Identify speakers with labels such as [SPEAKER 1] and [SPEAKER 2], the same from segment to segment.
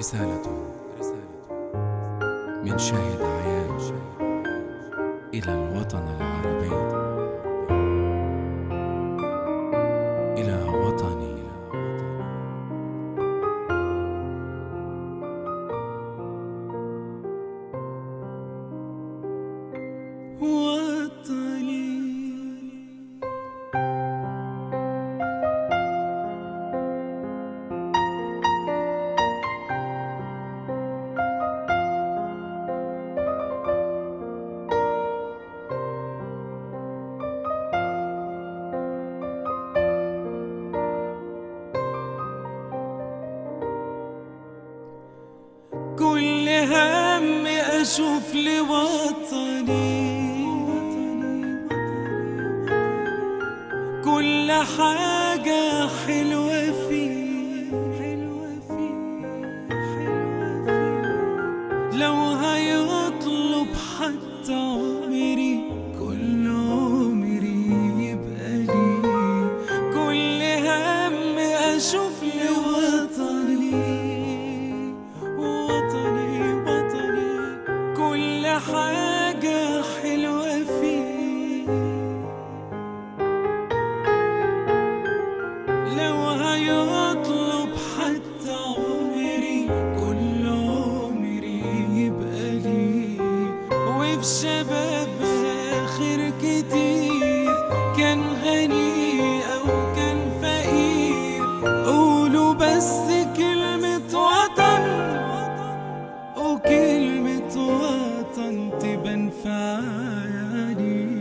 [SPEAKER 1] رسالة من شاهد عيان إلى الوطن العربي إلى وطني
[SPEAKER 2] وطني كل هم اشوف لوطني كل حاجة حلوة فيه حلوة فيه حلوة فيه لو هيطلب حتى عمري كل عمري يبقى لي كل هم اشوف لوطني وطني وطني كل حاجة حلوة فيه لو هيطلب حتى عمري كل عمري يبقى لي وفي شباب آخر كتير كان غني أو كان فقير قولوا بس كلمة وطن وكلمة وطن تبان في عيني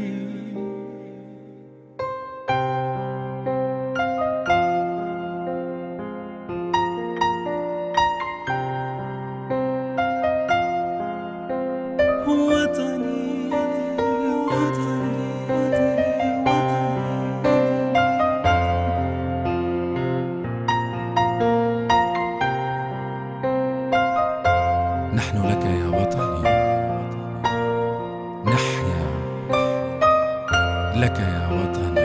[SPEAKER 2] وطني وطني وطني
[SPEAKER 1] نحن لك يا وطني نحيا لك يا وطني